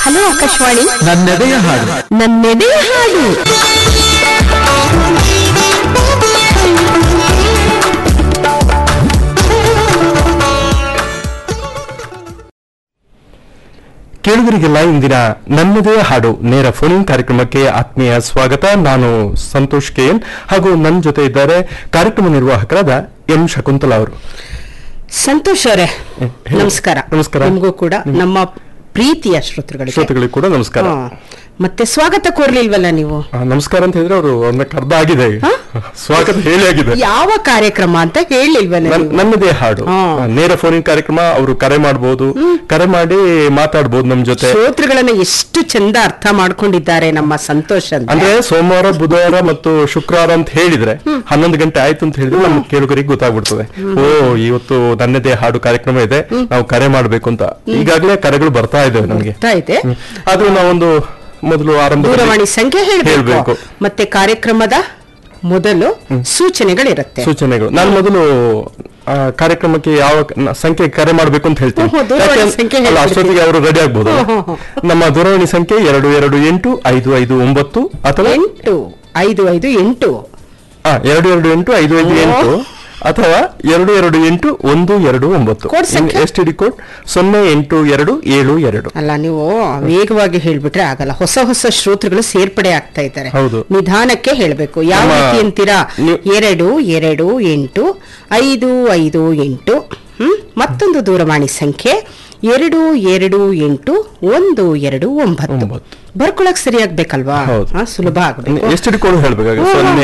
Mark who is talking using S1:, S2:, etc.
S1: Hello Akashvani
S2: ನನ್ನೆದೆಯ ಹಾಡು
S1: ನನ್ನೆದೆಯ ಹಾಡು
S2: ಕೇಳುಗರಿಗೆಲ್ಲ ಇಂದಿನ ನನ್ನದೇ ಹಾಡು ನೇರ ಫೋನಿಂಗ್ ಕಾರ್ಯಕ್ರಮಕ್ಕೆ ಆತ್ಮೀಯ ಸ್ವಾಗತ ನಾನು ಸಂತೋಷ್ ಕೆ ಎನ್ ಹಾಗೂ ನನ್ನ ಜೊತೆ ಇದ್ದಾರೆ ಕಾರ್ಯಕ್ರಮ ನಿರ್ವಾಹಕರಾದ ಎಂ ಶಕುಂತಲಾ ಅವರು
S1: ಸಂತೋಷ್ ಅವರೇ
S2: ಹೇಳಿ.
S1: ನಮಸ್ಕಾರ
S2: ನಮಸ್ಕಾರ.
S1: ನಿಮಗೂ ಕೂಡ ನಮ್ಮ ಪ್ರೀತಿಯ ಶ್ರೋತೃಗಳಿಗೆ
S2: ಶ್ರೋತೃಗಳಿಗೆ ಕೂಡ ನಮಸ್ಕಾರ
S1: ಹಾ. ಮತ್ತೆ ಸ್ವಾಗತ ಕೋರ್ಲಿಲ್ವಲ್ಲ ನೀವು
S2: ಆ, ನಮಸ್ಕಾರ ಅಂತ ಹೇಳಿದ್ರೆ ಅವರು ಅವ್ರನ್ನ ಕರ್ದ ಆಗಿದೆ
S1: ಹಾ?
S2: ಸ್ವಾಗತ ಹೇಳಿ ಆಗಿದೆ
S1: ಯಾವ ಕಾರ್ಯಕ್ರಮ ಅಂತ ಹೇಳಿಲ್ವಲ್ಲ
S2: ನನ್-
S1: ನೀವು
S2: ನನ್ನದೇ ಹಾಡು
S1: ಹಾ.
S2: ಆ, ನೇರ ಫೋನಿಂಗ್ ಕಾರ್ಯಕ್ರಮ ಅವರು ಕರೆ ಮಾಡಬಹುದು ಕರೆ ಮಾಡಿ ಮಾತಾಡ್ಬೋದು ನಮ್ ಜೊತೆ
S1: ಶ್ರೋತೃಗಳನ್ನ ಎಷ್ಟು ಚಂದ ಅರ್ಥ ಮಾಡ್ಕೊಂಡಿದ್ದಾರೆ ನಮ್ಮ ಸಂತೋಷ್ ಅಂತ
S2: ಅಂದ್ರೆ ಸೋಮವಾರ ಬುಧವಾರ ಮತ್ತು ಶುಕ್ರವಾರ ಅಂತ ಹೇಳಿದ್ರೆ ಹನ್ನೊಂದು ಗಂಟೆ ಆಯ್ತು ಅಂತ ಹೇಳಿದ್ರೆ ನಮ್ಮ ಕೇಳುಗರಿಗೆ ಗೊತ್ತಾಗ್ಬಿಡ್ತದೆ ಓ ಇವತ್ತು ನನ್ನದೇ ಹಾಡು ಕಾರ್ಯಕ್ರಮ ಇದೆ ನಾವು ಕರೆ ಮಾಡ್ಬೇಕು ಅಂತ ಈಗಾಗಲೇ ಕರೆಗಳು ಬರ್ತಾ ಇದ್ದೇವೆ ನಮಗೆ
S1: ಗೊತ್ತಾ ಇದೆ
S2: ಆದ್ರೂ ನಾವೊಂದು ಮೊದಲು ಆರಂಭ
S1: ದೂರವಾಣಿ ಸಂಖ್ಯೆ
S2: ಹೇಳ್ಬೇಕು.
S1: ಹೇಳ್ಬೇಕು ಮತ್ತೆ ಕಾರ್ಯಕ್ರಮದ ಮೊದಲು ಸೂಚನೆಗಳಿರುತ್ತೆ
S2: ಸೂಚನೆಗಳು ನಾನು ಮೊದಲು ಆ, ಕಾರ್ಯಕ್ರಮಕ್ಕೆ ಯಾವ ಕ- ಸಂಖ್ಯೆ ಕರೆ ಮಾಡ್ಬೇಕು ಅಂತ ಹೇಳ್ತೀನಿ
S1: ಓಹೋ, ದೂರವಾಣಿ
S2: ಯಾಕೆ-
S1: ಸಂಖ್ಯೆ
S2: ಅಲ್ಲ,
S1: ಹೇಳ್ಬಿಡ್ತೀನಿ.
S2: ಅಷ್ಟೊತ್ತಿಗೆ ಅವರು ರೆಡಿ ಆಗ್ಬೋದು
S1: ಹೋ, ಹೋ,
S2: ನಮ್ಮ ದೂರವಾಣಿ ಸಂಖ್ಯೆ ಎರಡು ಎರಡು ಎಂಟು ಐದು ಐದು ಒಂಬತ್ತು ಅಥವಾ
S1: ಎಂಟು ಐದು ಐದು ಎಂಟು
S2: ಆ, ಎರಡು ಎರಡು ಎಂಟು ಐದು ಐದು
S1: ಓ.
S2: ಎಂಟು ಅಥವಾ ಎರಡು ಎರಡು ಎಂಟು ಒಂದು ಎರಡು ಒಂಬತ್ತು
S1: ಕೋಡ್ ಸಂಖ್ಯೆ?
S2: ಎಸ್ ಟಿ ಡಿ ಕೋಡ್ ಸೊನ್ನೆ ಎಂಟು ಎರಡು ಏಳು ಎರಡು
S1: ಅಲ್ಲ ನೀವು ವೇಗವಾಗಿ ಹೇಳ್ಬಿಟ್ರೆ ಆಗಲ್ಲ ಹೊಸ ಹೊಸ ಶ್ರೋತೃಗಳು ಸೇರ್ಪಡೆ ಆಗ್ತಾ ಇದ್ದಾರೆ
S2: ಹೌದು.
S1: ನಿಧಾನಕ್ಕೆ ಹೇಳ್ಬೇಕು ಯಾವ
S2: ನಮ್ಮ-
S1: ರೀತಿ ಅಂತೀರಾ
S2: ನೀವು-
S1: ಎರಡು ಎರಡು ಎಂಟು ಐದು ಐದು ಎಂಟು ಹ್ಮ್ ಮತ್ತೊಂದು ದೂರವಾಣಿ ಸಂಖ್ಯೆ ಎರಡು ಎರಡು ಎಂಟು ಒಂದು ಎರಡು ಒಂಬತ್ತು
S2: ಒಂಬತ್ತು.
S1: ಬರ್ಕೊಳಕ್ ಸರಿಯಾಗ್ಬೇಕಲ್ವಾ
S2: ಹೌದು.
S1: ಹಾ, ಸುಲಭ ಆಗ್ಬೇಕು
S2: ಎಸ್ ಟಿ ಡಿ ಕೋಡ್ ಹೇಳ್ಬೇಕಾಗ
S1: ಹ್ಮ್,
S2: ಸೊನ್ನೆ